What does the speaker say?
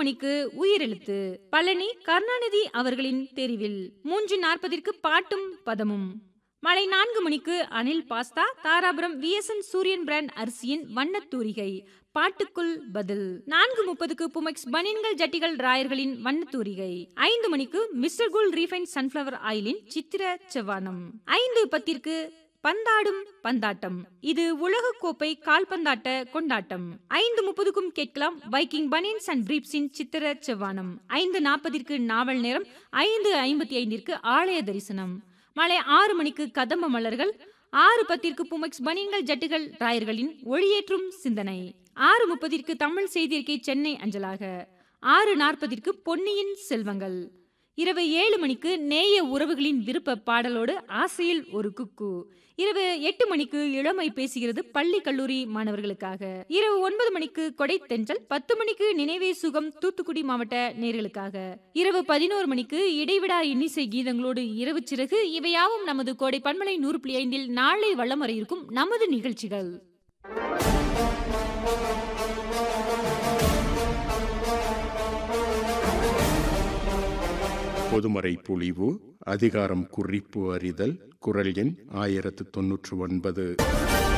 மணிக்கு உயிரெழுத்து பழனி கருணாநிதி அவர்களின் தெரிவில் மூன்று நாற்பதிற்கு பாட்டும் பதமும் மாலை நான்கு மணிக்கு Anil pasta Dharapuram VSN Suriyan brand அரிசியின் வண்ணத் தூரிகை பாட்டுக்குள் பதில் நான்கு முப்பதுக்கு புமெக்ஸ் பனியன்கள் ஜட்டிகள் ராயர்களின் வண்ணத் தூரிகை ஐந்து மணிக்கு மிஸ்டர் கோல் ரீஃபைன் சன்ஃபிளவர் ஆயிலின் சித்திர செவ்வானம் ஐந்து பத்திற்கு பந்தாடும் பந்தாட்டம் இது உலகக்கோப்பை கால்பந்தாட்ட கொண்டாட்டம் ஐந்து முப்பதுக்கும் கேட்கலாம் வைக்கிங் பனியன்ஸ் அண்ட் பிரீப்ஸின் சித்திர செவ்வானம் ஐந்து நாற்பதிற்கு நாவல் நேரம் ஐந்து ஐம்பத்தி ஐந்திற்கு ஆலய தரிசனம் மாலை ஆறு மணிக்கு கதம்ப மலர்கள் ஆறு பத்திற்கு புமெக்ஸ் பனியன்கள் ஜட்டுகள் ராயர்களின் ஒளியேற்றும் சிந்தனை ஆறு முப்பதிற்கு தமிழ் செய்தியறிக்கை சென்னை அஞ்சலாக ஆறு நாற்பதிற்கு பொன்னியின் செல்வங்கள் இரவு ஏழு மணிக்கு நேய உறவுகளின் விருப்ப பாடலோடு ஆசையில் ஒரு குக்கு இரவு எட்டு மணிக்கு இளமை பேசுகிறது பள்ளி கல்லூரி மாணவர்களுக்காக இரவு ஒன்பது மணிக்கு கொடை தென்றல் பத்து மணிக்கு நினைவே சுகம் தூத்துக்குடி மாவட்ட நேர்களுக்காக இரவு பதினோரு மணிக்கு இடைவிடா இன்னிசை கீதங்களோடு இரவு சிறகு இவையாவும் நமது கோடை பன்மலை நூறு புள்ளி ஐந்தில் நாளை வளம் வர இருக்கும் நமது நிகழ்ச்சிகள் பொதுமறை பொழிவு அதிகாரம் குறிப்பு அறிதல் குரல் எண் ஆயிரத்து தொன்னூற்று ஒன்பது